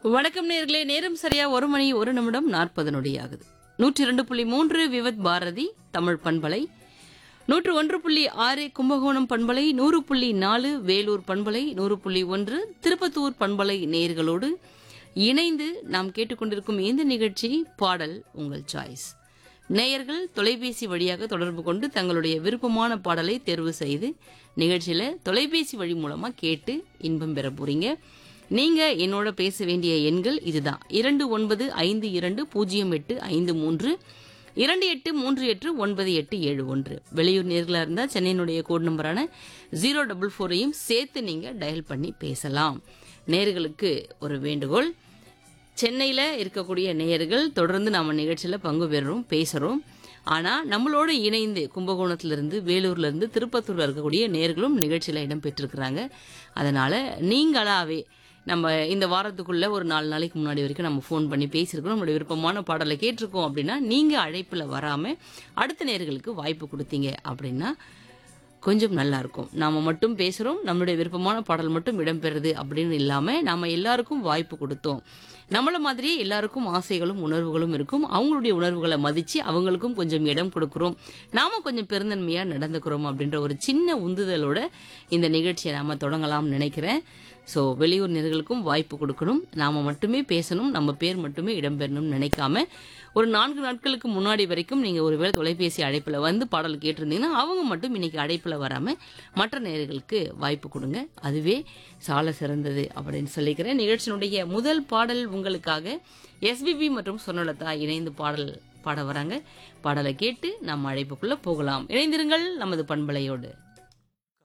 வணக்கம் நேர்களே நேரம் சரியா ஒரு மணி ஒரு நிமிடம் நாற்பது நொடி ஆகுது நூற்றி இரண்டு புள்ளி மூன்று விவத் பாரதி தமிழ் பண்பலை நூற்று ஒன்று புள்ளி ஆறு கும்பகோணம் பண்பலை நூறு புள்ளி நாலு வேலூர் பண்பலை நூறு புள்ளி ஒன்று திருப்பத்தூர் பண்பலை நேர்களோடு இணைந்து நாம் கேட்டுக்கொண்டிருக்கும் இந்த நிகழ்ச்சி பாடல் உங்கள் சாய்ஸ் நேயர்கள் தொலைபேசி வழியாக தொடர்பு கொண்டு தங்களுடைய விருப்பமான பாடலை தேர்வு செய்து நிகழ்ச்சியில தொலைபேசி வழி மூலமா கேட்டு இன்பம் பெற போறீங்க நீங்க என்னோட பேச வேண்டிய எண்கள் இதுதான் இரண்டு ஒன்பது ஐந்து இரண்டு பூஜ்ஜியம் எட்டு ஐந்து மூன்று இரண்டு எட்டு மூன்று எட்டு ஒன்பது எட்டு ஏழு ஒன்று வெளியூர் நேர்களாக இருந்தால் சென்னையினுடைய கோட் நம்பரான ஜீரோ டபுள் ஃபோரையும் சேர்த்து நீங்கள் டயல் பண்ணி பேசலாம் நேர்களுக்கு ஒரு வேண்டுகோள் சென்னையில் இருக்கக்கூடிய நேயர்கள் தொடர்ந்து நாம நிகழ்ச்சியில் பங்கு பெறுறோம் பேசுகிறோம் ஆனால் நம்மளோட இணைந்து கும்பகோணத்திலிருந்து வேலூர்லேருந்து திருப்பத்தூரில் இருக்கக்கூடிய நேர்களும் நிகழ்ச்சியில் இடம் பெற்றிருக்கிறாங்க அதனால் நீங்களாவே நம்ம இந்த வாரத்துக்குள்ள ஒரு நாலு நாளைக்கு முன்னாடி வரைக்கும் நம்ம ஃபோன் பண்ணி பேசியிருக்கோம் நம்மளுடைய விருப்பமான பாடலை கேட்டிருக்கோம் அப்படின்னா நீங்கள் அழைப்பில் வராமல் அடுத்த நேர்களுக்கு வாய்ப்பு கொடுத்தீங்க அப்படின்னா கொஞ்சம் நல்லா இருக்கும் நாம மட்டும் பேசுறோம் நம்மளுடைய விருப்பமான பாடல் மட்டும் இடம்பெறுது அப்படின்னு இல்லாம நாம எல்லாருக்கும் வாய்ப்பு கொடுத்தோம் நம்மள மாதிரியே எல்லாருக்கும் ஆசைகளும் உணர்வுகளும் இருக்கும் அவங்களுடைய உணர்வுகளை மதிச்சு அவங்களுக்கும் கொஞ்சம் இடம் கொடுக்குறோம் நாம கொஞ்சம் பெருந்தன்மையா நடந்துக்கிறோம் அப்படின்ற ஒரு சின்ன உந்துதலோட இந்த நிகழ்ச்சியை நாம தொடங்கலாம்னு நினைக்கிறேன் ஸோ வெளியூர் நேர்களுக்கும் வாய்ப்பு கொடுக்கணும் நாம மட்டுமே பேசணும் நம்ம பேர் மட்டுமே இடம்பெறணும்னு நினைக்காம ஒரு நான்கு நாட்களுக்கு முன்னாடி வரைக்கும் நீங்க ஒருவேளை தொலைபேசி அழைப்புல வந்து பாடல் கேட்டிருந்தீங்கன்னா அவங்க மட்டும் இன்னைக்கு அழைப்புல வராம மற்ற நேயர்களுக்கு வாய்ப்பு கொடுங்க அதுவே சால சிறந்தது அப்படின்னு சொல்லிக்கிறேன் நிகழ்ச்சியினுடைய முதல் பாடல் உங்களுக்காக எஸ்பிபி மற்றும் சொன்னலதா இணைந்து பாடல் பாட வராங்க பாடலை கேட்டு நம்ம அழைப்புக்குள்ள போகலாம் இணைந்திருங்கள் நமது பண்பலையோடு